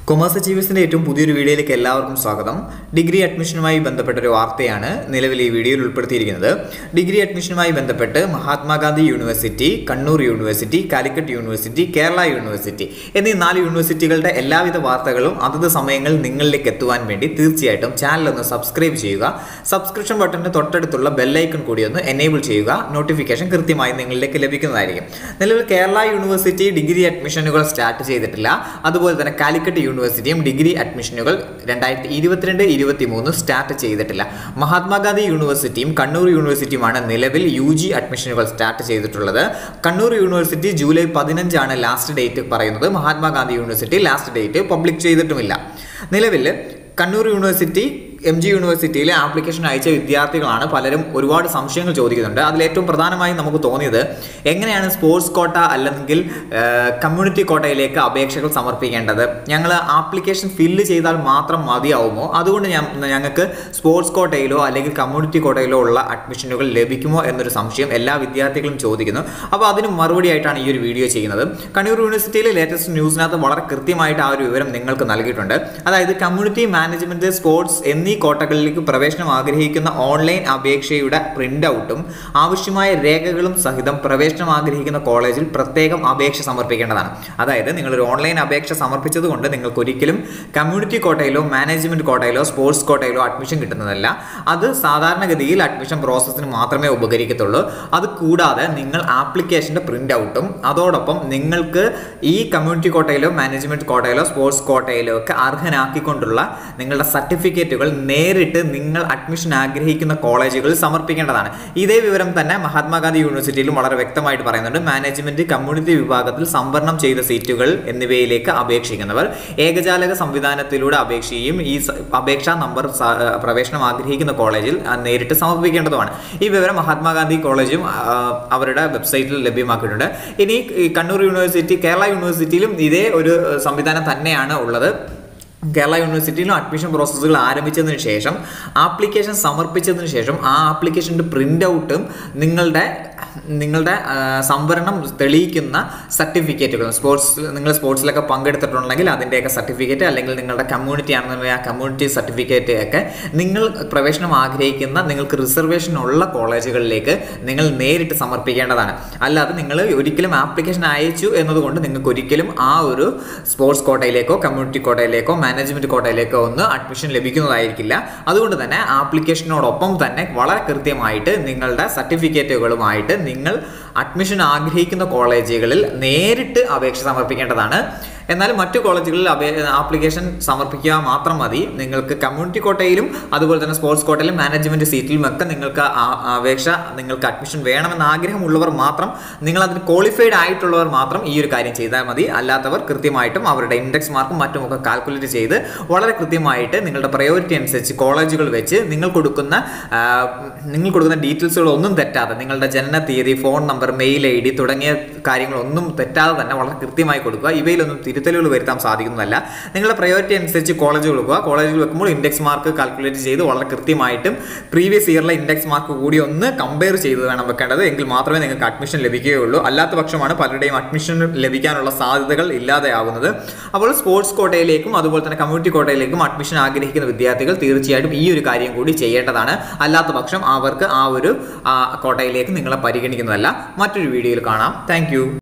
commerce അച്ചീവേഴ്സിൻ്റെ ഏറ്റവും പുതിയൊരു വീഡിയോയിലേക്ക് എല്ലാവർക്കും സ്വാഗതം ഡിഗ്രി അഡ്മിഷനുമായി ബന്ധപ്പെട്ട ഒരു വാർത്തയാണ് നിലവിൽ ഈ വീഡിയോയിൽ ഉൾപ്പെടുത്തിയിരിക്കുന്നത് ഡിഗ്രി അഡ്മിഷനുമായി ബന്ധപ്പെട്ട് Mahatma Gandhi university Kannur university Calicut university Kerala university എന്നീ നാല് യൂണിവേഴ്സിറ്റികളുടെ എല്ലാവിധ വാർത്തകളും അതത് സമയങ്ങളിൽ നിങ്ങളിലേക്ക് എത്തുവാൻ വേണ്ടി തീർച്ചയായിട്ടും ചാനൽ ഒന്ന് സബ്സ്ക്രൈബ് ചെയ്യുക സബ്സ്ക്രിപ്ഷൻ ബട്ടണിന് തൊട്ടടുത്തുള്ള ബെല്ലൈക്കൺ കൂടി ഒന്ന് എനേബിൾ ചെയ്യുക നോട്ടിഫിക്കേഷൻ കൃത്യമായി നിങ്ങളിലേക്ക് ലഭിക്കുന്നതായിരിക്കും നിലവിൽ കേരള യൂണിവേഴ്സിറ്റി ഡിഗ്രി അഡ്മിഷനുകൾ സ്റ്റാർട്ട് ചെയ്തിട്ടില്ല അതുപോലെ തന്നെ കാലിക്കറ്റ് യൂണിവേഴ്സിറ്റിയും ഡിഗ്രി അഡ്മിഷനുകൾ രണ്ടായിരത്തി ഇരുപത്തിരണ്ട് ഇരുപത്തി മൂന്ന് സ്റ്റാർട്ട് ചെയ്തിട്ടില്ല മഹാത്മാഗാന്ധി യൂണിവേഴ്സിറ്റിയും കണ്ണൂർ യൂണിവേഴ്സിറ്റിയുമാണ് നിലവിൽ യു ജി അഡ്മിഷനുകൾ സ്റ്റാർട്ട് ചെയ്തിട്ടുള്ളത് Kannur university July പതിനഞ്ചാണ് last date പറയുന്നത് Mahatma Gandhi university last date public ചെയ്തിട്ടുമില്ല നിലവിൽ കണ്ണൂർ യൂണിവേഴ്സിറ്റി എം ജി യൂണിവേഴ്സിറ്റിയിലെ ആപ്ലിക്കേഷൻ അയച്ച വിദ്യാർത്ഥികളാണ് പലരും ഒരുപാട് സംശയങ്ങൾ ചോദിക്കുന്നുണ്ട് അതിൽ ഏറ്റവും പ്രധാനമായും നമുക്ക് തോന്നിയത് എങ്ങനെയാണ് സ്പോർട്സ് കോട്ട അല്ലെങ്കിൽ കമ്മ്യൂണിറ്റി കോട്ടയിലേക്ക് അപേക്ഷകൾ സമർപ്പിക്കേണ്ടത് ഞങ്ങൾ ആപ്ലിക്കേഷൻ ഫില്ല് ചെയ്താൽ മാത്രം മതിയാവുമോ അതുകൊണ്ട് ഞാൻ ഞങ്ങൾക്ക് സ്പോർട്സ് കോട്ടയിലോ അല്ലെങ്കിൽ കമ്മ്യൂണിറ്റി കോട്ടയിലോ ഉള്ള അഡ്മിഷനുകൾ ലഭിക്കുമോ എന്നൊരു സംശയം എല്ലാ വിദ്യാർത്ഥികളും ചോദിക്കുന്നു അപ്പോൾ അതിന് മറുപടി ആയിട്ടാണ് ഈ ഒരു വീഡിയോ ചെയ്യുന്നത് കണ്ണൂർ യൂണിവേഴ്സിറ്റിയിലെ ലേറ്റസ്റ്റ് ന്യൂസിനകത്ത് വളരെ കൃത്യമായിട്ട് ആ ഒരു വിവരം നിങ്ങൾക്ക് നൽകിയിട്ടുണ്ട് അതായത് കമ്മ്യൂണിറ്റി മാനേജ്മെന്റ് സ്പോർട്സ് എന്നീ കോട്ടകളിലേക്ക് പ്രവേശനം ആഗ്രഹിക്കുന്ന ഓൺലൈൻ അപേക്ഷയുടെ പ്രിന്റ് ഔട്ടും ആവശ്യമായ രേഖകളും സഹിതം പ്രവേശനം ആഗ്രഹിക്കുന്ന കോളേജിൽ പ്രത്യേകം അപേക്ഷ സമർപ്പിക്കേണ്ടതാണ് അതായത് നിങ്ങളൊരു ഓൺലൈൻ അപേക്ഷ സമർപ്പിച്ചതുകൊണ്ട് നിങ്ങൾക്ക് ഒരിക്കലും കമ്മ്യൂണിറ്റി കോട്ടയിലോ മാനേജ്മെന്റ് കോട്ടയിലോ സ്പോർട്സ് കോട്ടയിലോ അഡ്മിഷൻ കിട്ടുന്നതല്ല അത് സാധാരണഗതിയിൽ അഡ്മിഷൻ പ്രോസസ്സിന് മാത്രമേ ഉപകരിക്കത്തുള്ളൂ അത് കൂടാതെ നിങ്ങൾ ആപ്ലിക്കേഷൻ്റെ പ്രിന്റ് ഔട്ടും അതോടൊപ്പം നിങ്ങൾക്ക് ഈ കമ്മ്യൂണിറ്റി കോട്ടയിലോ മാനേജ്മെന്റ് കോട്ടയിലോ സ്പോർട്സ് കോട്ടയിലോ ഒക്കെ അർഹനാക്കിക്കൊണ്ടുള്ള നിങ്ങളുടെ സർട്ടിഫിക്കറ്റുകൾ നേരിട്ട് നിങ്ങൾ അഡ്മിഷൻ ആഗ്രഹിക്കുന്ന കോളേജുകളിൽ സമർപ്പിക്കേണ്ടതാണ് ഇതേ വിവരം തന്നെ മഹാത്മാഗാന്ധി യൂണിവേഴ്സിറ്റിയിലും വളരെ വ്യക്തമായിട്ട് പറയുന്നുണ്ട് മാനേജ്മെന്റ് കമ്മ്യൂണിറ്റി വിഭാഗത്തിൽ സംവരണം ചെയ്ത സീറ്റുകൾ എന്നിവയിലേക്ക് അപേക്ഷിക്കുന്നവർ ഏകജാലക സംവിധാനത്തിലൂടെ അപേക്ഷയും ഈ സ- അപേക്ഷാ നമ്പർ സ- പ്രവേശനം ആഗ്രഹിക്കുന്ന കോളേജിൽ ആ, നേരിട്ട് സമർപ്പിക്കേണ്ടതുമാണ് ഈ വിവരം മഹാത്മാഗാന്ധി കോളേജും ആ, അവരുടെ വെബ്സൈറ്റിൽ ലഭ്യമാക്കിയിട്ടുണ്ട് ഇനി ഈ കണ്ണൂർ യൂണിവേഴ്സിറ്റി കേരള യൂണിവേഴ്സിറ്റിയിലും ഇതേ ഒരു സംവിധാനം തന്നെയാണ് ഉള്ളത് കേരള യൂണിവേഴ്സിറ്റിയിലും അഡ്മിഷൻ പ്രോസസ്സുകൾ ആരംഭിച്ചതിന് ശേഷം ആപ്ലിക്കേഷൻ സമർപ്പിച്ചതിന് ശേഷം ആ ആപ്ലിക്കേഷൻ്റെ പ്രിൻ്റ് ഔട്ടും നിങ്ങളുടെ നിങ്ങളുടെ ആ, സംവരണം തെളിയിക്കുന്ന സർട്ടിഫിക്കറ്റുകൾ സ്പോർട്സ് നിങ്ങൾ സ്പോർട്സിലൊക്കെ പങ്കെടുത്തിട്ടുണ്ടെങ്കിൽ അതിൻ്റെയൊക്കെ സർട്ടിഫിക്കറ്റ് അല്ലെങ്കിൽ നിങ്ങളുടെ കമ്മ്യൂണിറ്റി ആണെന്നുണ്ടെങ്കിൽ ആ കമ്മ്യൂണിറ്റി സർട്ടിഫിക്കറ്റ് ഒക്കെ നിങ്ങൾ പ്രവേശനം ആഗ്രഹിക്കുന്ന നിങ്ങൾക്ക് റിസർവേഷൻ ഉള്ള കോളേജുകളിലേക്ക് നിങ്ങൾ നേരിട്ട് സമർപ്പിക്കേണ്ടതാണ് അല്ലാതെ നിങ്ങൾ ഒരിക്കലും ആപ്ലിക്കേഷൻ അയച്ചു എന്നതുകൊണ്ട് നിങ്ങൾക്ക് ഒരിക്കലും ആ ഒരു സ്പോർട്സ് കോട്ടയിലേക്കോ കമ്മ്യൂണിറ്റി കോട്ടയിലേക്കോ മാനേജ്മെന്റ് കോട്ടയിലേക്കോ ഒന്ന് അഡ്മിഷൻ ലഭിക്കുന്നതായിരിക്കില്ല അതുകൊണ്ട് തന്നെ ആപ്ലിക്കേഷനോടൊപ്പം തന്നെ വളരെ കൃത്യമായിട്ട് നിങ്ങളുടെ സർട്ടിഫിക്കറ്റുകളുമായിട്ട് നിങ്ങൾ അഡ്മിഷൻ ആഗ്രഹിക്കുന്ന കോളേജുകളിൽ നേരിട്ട് അപേക്ഷ സമർപ്പിക്കേണ്ടതാണ് എന്നാൽ മറ്റു കോളേജുകളിൽ അപേ ആപ്ലിക്കേഷൻ സമർപ്പിക്കുക മാത്രം മതി നിങ്ങൾക്ക് കമ്മ്യൂണിറ്റി കോട്ടയിലും അതുപോലെ തന്നെ സ്പോർട്സ് കോട്ടയിലും മാനേജ്മെന്റ് സീറ്റിലും ഒക്കെ നിങ്ങൾക്ക് ആ- അപേക്ഷ നിങ്ങൾക്ക് അഡ്മിഷൻ വേണമെന്ന് ആഗ്രഹമുള്ളവർ മാത്രം നിങ്ങൾ അതിന് ക്വാളിഫൈഡ് ആയിട്ടുള്ളവർ മാത്രം ഈ ഒരു കാര്യം ചെയ്താൽ മതി അല്ലാത്തവർ കൃത്യമായിട്ടും അവരുടെ ഇൻഡെക്സ് മാർക്കും മറ്റുമൊക്കെ കാൽക്കുലേറ്റ് ചെയ്ത് വളരെ കൃത്യമായിട്ട് നിങ്ങളുടെ പ്രയോറിറ്റി അനുസരിച്ച് കോളേജുകൾ വെച്ച് നിങ്ങൾ കൊടുക്കുന്ന ആ, നിങ്ങൾ കൊടുക്കുന്ന ഡീറ്റെയിൽസുകൾ ഒന്നും തെറ്റാതെ നിങ്ങളുടെ ജനന തീയതി phone number mail I D തുടങ്ങിയ കാര്യങ്ങളൊന്നും തെറ്റാതെ തന്നെ വളരെ കൃത്യമായി കൊടുക്കുക ഇവയിലൊന്നും തിരുത്തലുകൾ വരുത്താൻ സാധിക്കുന്നതല്ല നിങ്ങളുടെ പ്രയോറിറ്റി അനുസരിച്ച് കോളേജ് കൊടുക്കുക കോളേജിൽ വെക്കുമ്പോൾ ഇൻഡെക്സ് മാർക്ക് കാൽക്കുലേറ്റ് ചെയ്ത് വളരെ കൃത്യമായിട്ടും പ്രീവിയസ് ഇയറിലെ ഇൻഡെക്സ് മാർക്ക് കൂടി ഒന്ന് കമ്പയർ ചെയ്ത് വേണം വെക്കേണ്ടത് എങ്കിൽ മാത്രമേ നിങ്ങൾക്ക് അഡ്മിഷൻ ലഭിക്കുകയുള്ളൂ അല്ലാത്ത പക്ഷമാണ് പലരുടെയും അഡ്മിഷൻ ലഭിക്കാനുള്ള സാധ്യതകൾ ഇല്ലാതെയാവുന്നത് അപ്പോൾ സ്പോർട്സ് കോട്ടയിലേക്കും അതുപോലെ തന്നെ കമ്മ്യൂണിറ്റി കോട്ടയിലേക്കും അഡ്മിഷൻ ആഗ്രഹിക്കുന്ന വിദ്യാർത്ഥികൾ തീർച്ചയായിട്ടും ഈ ഒരു കാര്യം കൂടി ചെയ്യേണ്ടതാണ് അല്ലാത്ത പക്ഷം അവർക്ക് ആ ഒരു ആ, കോട്ടയിലേക്ക് നിങ്ങളെ പരിഗണിക്കുന്നതല്ല മറ്റൊരു വീഡിയോയിൽ കാണാം താങ്ക്